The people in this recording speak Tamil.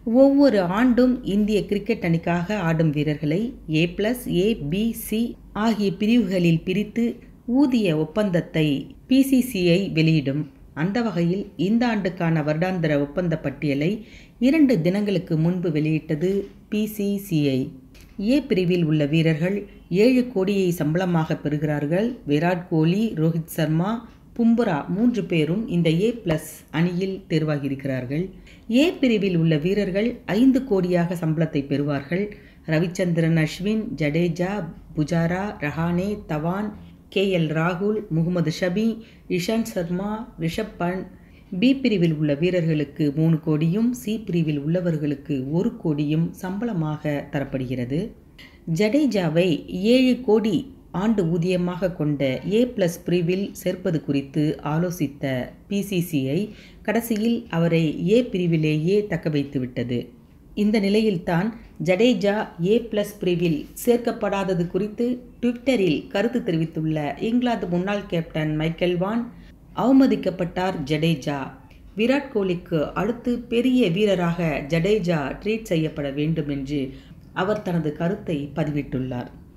ஒவ்வொரு ஆண்டும் இந்திய கிரிக்கெட் அணிக்காக ஆடும் வீரர்களை A plus A B C ஆகிய பிரிவுகளில் பிரித்து ஊதிய ஒப்பந்தத்தை பிசிசிஐ வெளியிடும் அந்த வகையில் இந்த ஆண்டுக்கான வருடாந்திர ஒப்பந்த பட்டியலை இரண்டு தினங்களுக்கு முன்பு வெளியிட்டது பிசிசிஐ ஏ பிரிவில் உள்ள வீரர்கள் ஏழு கோடியை சம்பளமாக பெறுகிறார்கள் விராட் கோலி ரோஹித் சர்மா பும்பரா மூன்று பேரும் இந்த ஏ பிளஸ் அணியில் தேர்வாகியிருக்கிறார்கள் ஏ பிரிவில் உள்ள வீரர்கள் ஐந்து கோடியாக சம்பளத்தை பெறுவார்கள் ரவிச்சந்திரன் அஸ்வின் ஜடேஜா புஜாரா ரஹானே தவான் கே எல் ராகுல் முகமது ஷபி இஷாந்த் சர்மா ரிஷப் பண்ட் பி பிரிவில் உள்ள வீரர்களுக்கு மூணு கோடியும் சி பிரிவில் உள்ளவர்களுக்கு ஒரு கோடியும் சம்பளமாக தரப்படுகிறது ஜடேஜாவை ஏழு கோடி ஆண்டு ஊதியமாக கொண்ட ஏ பிளஸ் பிரிவில் சேர்ப்பது குறித்து ஆலோசித்த பிசிசிஐ கடைசியில் அவரை ஏ பிரிவிலேயே தக்க வைத்துவிட்டது இந்த நிலையில்தான் ஜடேஜா ஏ பிளஸ் பிரிவில் சேர்க்கப்படாதது குறித்து ட்விட்டரில் கருத்து தெரிவித்துள்ள இங்கிலாந்து முன்னாள் கேப்டன் மைக்கேல் வான் அவமதிக்கப்பட்டார் ஜடேஜா விராட் கோலிக்கு அடுத்து பெரிய வீரராக ஜடேஜா ட்ரீட் செய்யப்பட வேண்டும் என்று அவர் தனது கருத்தை பதிவிட்டுள்ளார்